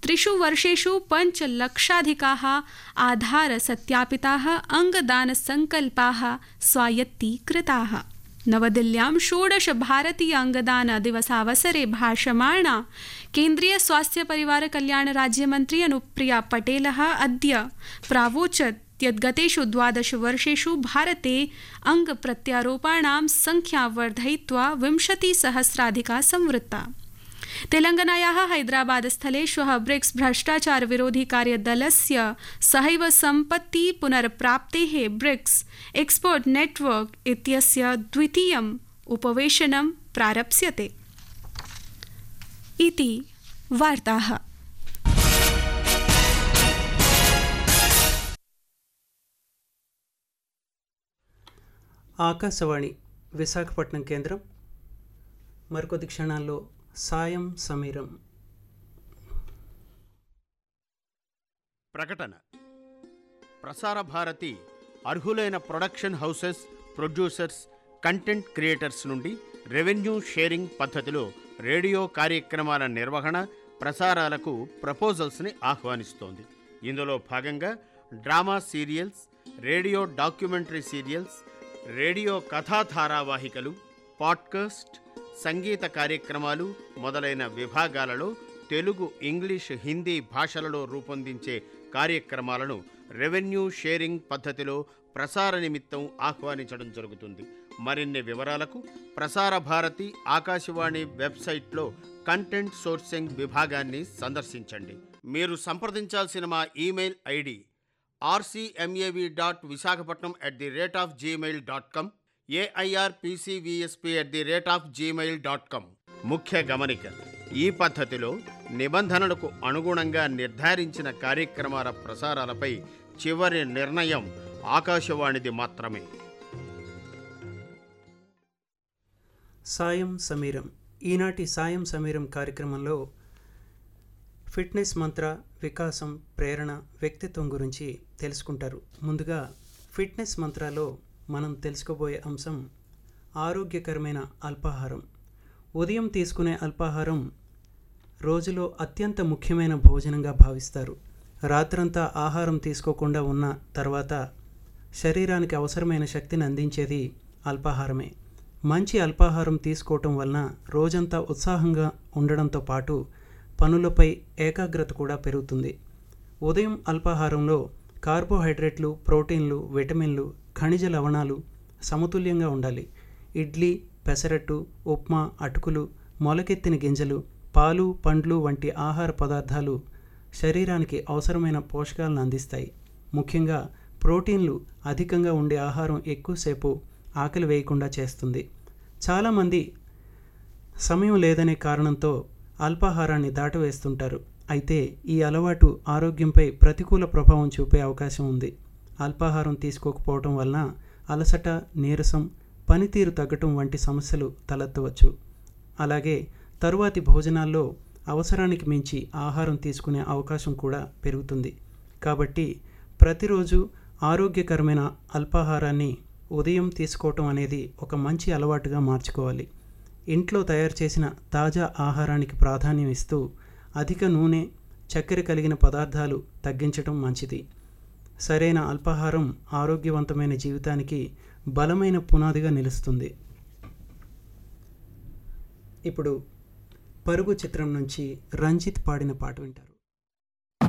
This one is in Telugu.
त्रिषु वर्षेषु पञ्चलक्षाधिकाः आधारसत्यापिताः अङ्गदानसङ्कल्पाः स्वायत्तीकृताः नवदिल्ल्यां षोडश भारतीय अङ्गदानदिवसावसरे भाषमाणा केन्द्रीयस्वास्थ्यपरिवारकल्याणराज्यमन्त्री अनुप्रिया पटेलः अद्य प्रावोचत् यत् गतेषु द्वादशवर्षेषु भारते अङ्गप्रत्यारोपाणां संख्या वर्धयित्वा विंशतिसहस्राधिका संवृत्ता तेलङ्गानायाः हैदराबादस्थले श्वः ब्रिक्स भ्रष्टाचार विरोधि कार्यदलस्य सहैव सम्पत्ति पुनर्प्राप्तेः ब्रिक्स एक्सपर्ट नेटवर्क इत्यस्य द्वितीयम् उपवेशनं प्रारप्स्यते इति वार्ताः ఆకాశవాణి విశాఖపట్నం కేంద్రం మరికొద్ది క్షణాల్లో సాయం సమీరం ప్రకటన ప్రసార భారతి అర్హులైన production houses producers content creators నుండి రెవెన్యూ షేరింగ్ పద్ధతిలో రేడియో కార్యక్రమాల నిర్వహణ ప్రసారాలకు ప్రపోజల్స్ని ఆహ్వానిస్తోంది ఇందులో భాగంగా drama serials radio documentary serials radio కథా ధారావాహికలు పాడ్కాస్ట్ సంగీత కార్యక్రమాలు మొదలైన విభాగాలలో తెలుగు ఇంగ్లీష్ హిందీ భాషలలో రూపొందించే కార్యక్రమాలను రెవెన్యూ షేరింగ్ పద్ధతిలో ప్రసార నిమిత్తం ఆహ్వానించడం జరుగుతుంది మరిన్ని వివరాలకు ప్రసార భారతి ఆకాశవాణి వెబ్సైట్లో కంటెంట్ సోర్సింగ్ విభాగాన్ని సందర్శించండి మీరు సంప్రదించాల్సిన మా email ID RCMAV dot Visakhapatnam at the rate of Gmail dot com AIRPCVSP at the rate of Gmail dot com ముఖ్య గమనిక ఈ పద్ధతిలో నిబంధనలకు అనుగుణంగా నిర్ధారించిన కార్యక్రమాల ప్రసారాలపై చివరి నిర్ణయం ఆకాశవాణిది మాత్రమే సాయం సమీరం ఈనాటి సాయం సమీరం కార్యక్రమంలో ఫిట్నెస్ మంత్ర వికాసం ప్రేరణ వ్యక్తిత్వం గురించి తెలుసుకుంటారు ముందుగా ఫిట్నెస్ మంత్రాలో మనం తెలుసుకోబోయే అంశం ఆరోగ్యకరమైన అల్పాహారం ఉదయం తీసుకునే అల్పాహారం రోజులో అత్యంత ముఖ్యమైన భోజనంగా భావిస్తారు రాత్రంతా ఆహారం తీసుకోకుండా ఉన్న తర్వాత శరీరానికి అవసరమైన శక్తిని అందించేది అల్పాహారమే మంచి అల్పాహారం తీసుకోవటం వలన రోజంతా ఉత్సాహంగా ఉండడంతో పాటు పనులపై ఏకాగ్రత కూడా పెరుగుతుంది ఉదయం అల్పాహారంలో కార్బోహైడ్రేట్లు ప్రోటీన్లు విటమిన్లు ఖనిజ లవణాలు సమతుల్యంగా ఉండాలి ఇడ్లీ పెసరట్టు ఉప్మా అటుకులు మొలకెత్తిన గింజలు పాలు పండ్లు వంటి ఆహార పదార్థాలు శరీరానికి అవసరమైన పోషకాలను అందిస్తాయి ముఖ్యంగా ప్రోటీన్లు అధికంగా ఉండే ఆహారం ఎక్కువసేపు ఆకలి వేయకుండా చేస్తుంది చాలామంది సమయం లేదనే కారణంతో అల్పాహారాన్ని దాటవేస్తుంటారు అయితే ఈ అలవాటు ఆరోగ్యంపై ప్రతికూల ప్రభావం చూపే అవకాశం ఉంది అల్పాహారం తీసుకోకపోవటం వలన అలసట నీరసం పనితీరు తగ్గటం వంటి సమస్యలు తలెత్తవచ్చు అలాగే తరువాతి భోజనాల్లో అవసరానికి మించి ఆహారం తీసుకునే అవకాశం కూడా పెరుగుతుంది కాబట్టి ప్రతిరోజు ఆరోగ్యకరమైన అల్పాహారాన్ని ఉదయం తీసుకోవటం అనేది ఒక మంచి అలవాటుగా మార్చుకోవాలి ఇంట్లో తయారు చేసిన తాజా ఆహారానికి ప్రాధాన్యం ఇస్తూ అధిక నూనె చక్కెర కలిగిన పదార్థాలు తగ్గించడం మంచిది సరైన అల్పాహారం ఆరోగ్యవంతమైన జీవితానికి బలమైన పునాదిగా నిలుస్తుంది ఇప్పుడు పరుగు చిత్రం నుంచి రంజిత్ పాడిన పాట వింటారు